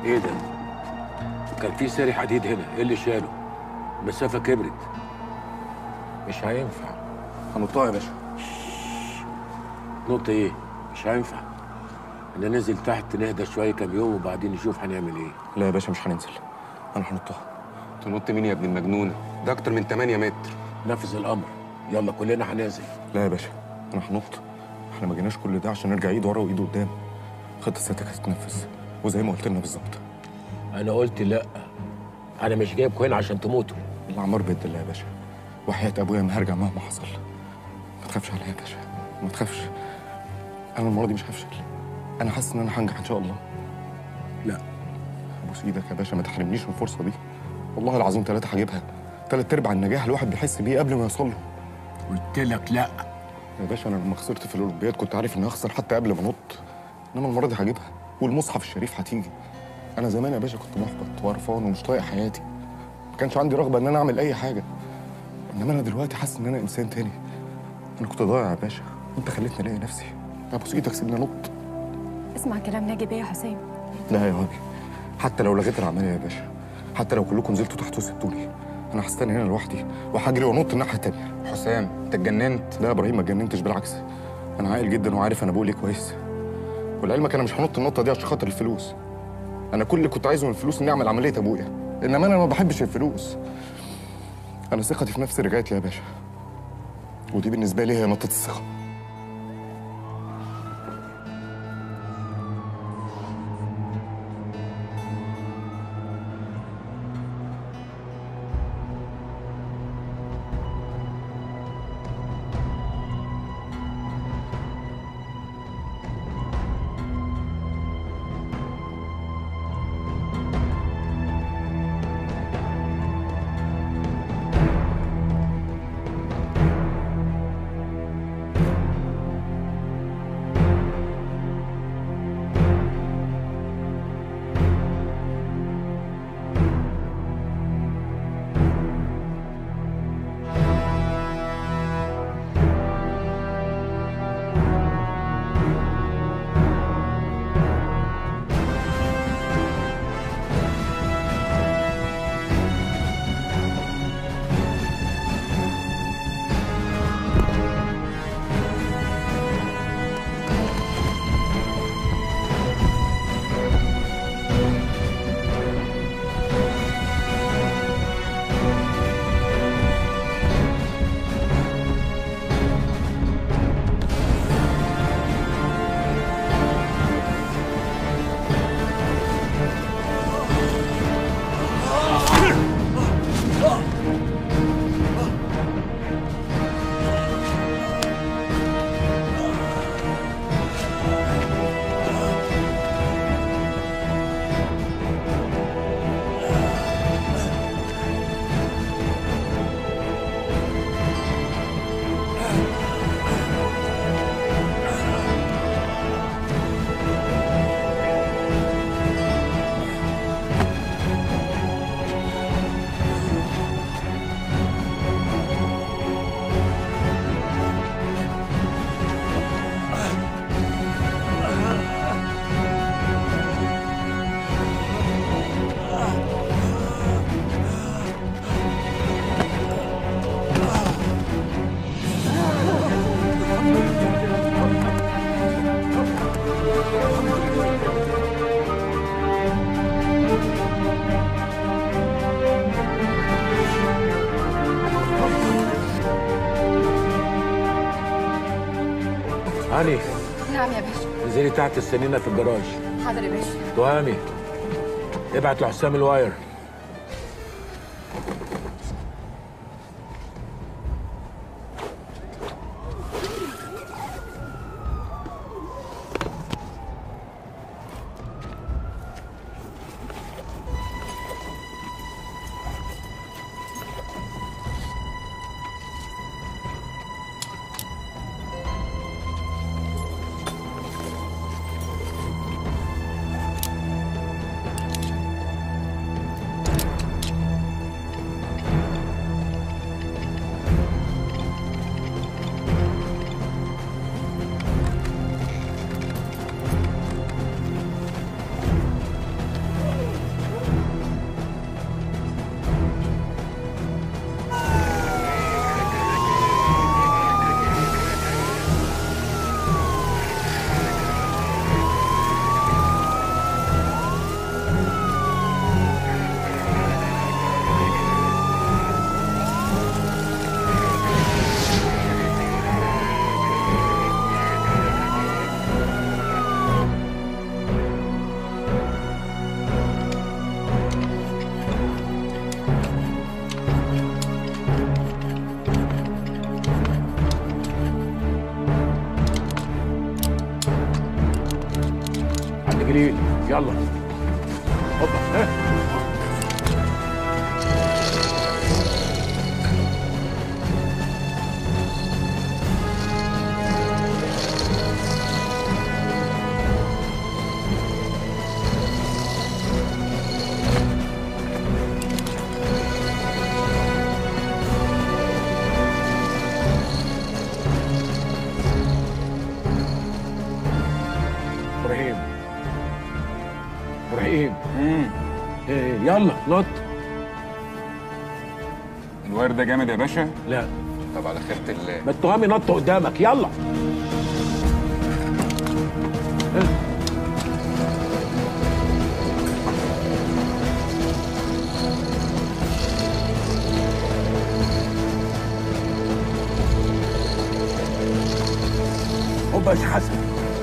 ايه ده؟ كان في ساري حديد هنا، ايه اللي شاله؟ المسافة كبرت مش هينفع هنطها يا باشا نقطة ايه؟ مش هينفع انا ننزل تحت نهدى شوية كام يوم وبعدين نشوف هنعمل ايه لا يا باشا مش هننزل انا هنطها تنط مين يا ابن المجنونه ده اكتر من 8 متر نفذ الامر يلا كلنا هننزل لا يا باشا انا هنط احنا ما جيناش كل ده عشان نرجع ايد ورا وايد قدام خطه سيادتك هتتنفذ وزي ما قلت لنا بالظبط انا قلت لا انا مش جايبكم هنا عشان تموتوا العمار بيد الله يا باشا وحياة ابويا ما هرجع مهما حصل ما تخافش عليا يا باشا ما تخافش انا المره دي مش هفشل انا حاسس ان انا هنجح ان شاء الله لا ابوس ايدك يا باشا ما تحرمنيش من الفرصه دي والله العظيم ثلاثه هجيبها ثلاث ارباع النجاح الواحد بيحس بيه قبل ما يوصل له قلت لك لا يا باشا انا لما خسرت في الاولمبياد كنت عارف اني هخسر حتى قبل ما انط انما المره دي هجيبها والمصحف الشريف هتيجي انا زمان يا باشا كنت محبط وقرفان ومش طايق حياتي ما كانش عندي رغبه ان انا اعمل اي حاجه انما انا دلوقتي حاسس ان انا انسان تاني انا كنت ضايع يا باشا وانت خليتني الاقي نفسي ابوس ايدك سيبني انط اسمع كلام ناجي بيه يا حسام لا يا وابي حتى لو لغيت العمليه يا باشا حتى لو كلكم نزلتوا تحت وسبتوني انا هستنى هنا لوحدي وهجري وانط الناحيه التانيه حسام انت اتجننت لا يا ابراهيم ما اتجننتش بالعكس انا عاقل جدا وعارف انا بقول ايه كويس ولعلمك انا مش هنط النطه دي عشان خاطر الفلوس انا كل اللي كنت عايزه من الفلوس اني اعمل عمليه ابويا انما انا ما بحبش الفلوس انا ثقتي في نفسي رجعت لي يا باشا ودي بالنسبه لي هي نقطه الثقه هاني نعم يا باشا انزلي تحت السنينة في الجراج حاضر يا باشا تهامي ابعت لحسام الواير جليل يلا هوبا ها ابراهيم ابراهيم ايه يلا نط الواير ده جامد يا باشا لا طب على خيرة الله ما التهامي نط قدامك يلا هوبا يا شيخ حسن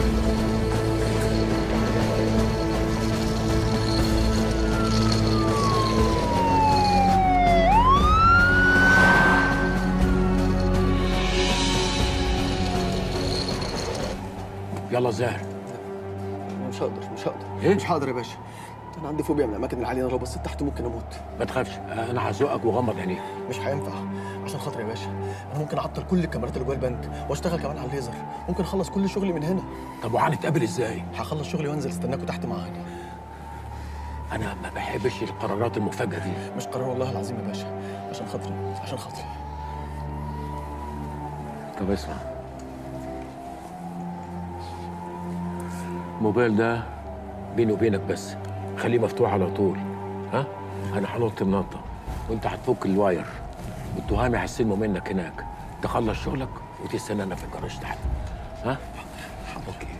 يلا زاهر مش هقدر مش هقدر إيه؟ مش هقدر يا باشا انا عندي فوبيا من الاماكن العاليه انا لو بصيت تحت ممكن اموت ما تخافش انا هزوقك وغمض عينيك مش هينفع عشان خاطر يا باشا انا ممكن اعطل كل الكاميرات اللي جوه البنك واشتغل كمان على الليزر ممكن اخلص كل شغلي من هنا طب وهنتقابل ازاي هخلص شغلي وانزل استناكوا تحت معاك انا ما بحبش القرارات المفاجئه دي مش قرار والله العظيم يا باشا عشان خاطري عشان خاطري طب اسمع الموبايل ده بيني وبينك بس خليه مفتوح على طول ها انا هنط النطه وانت هتفك الواير والتهامي هيستلموا منك هناك تخلص شغلك وتستنانا في الجراج تحت ها اوكي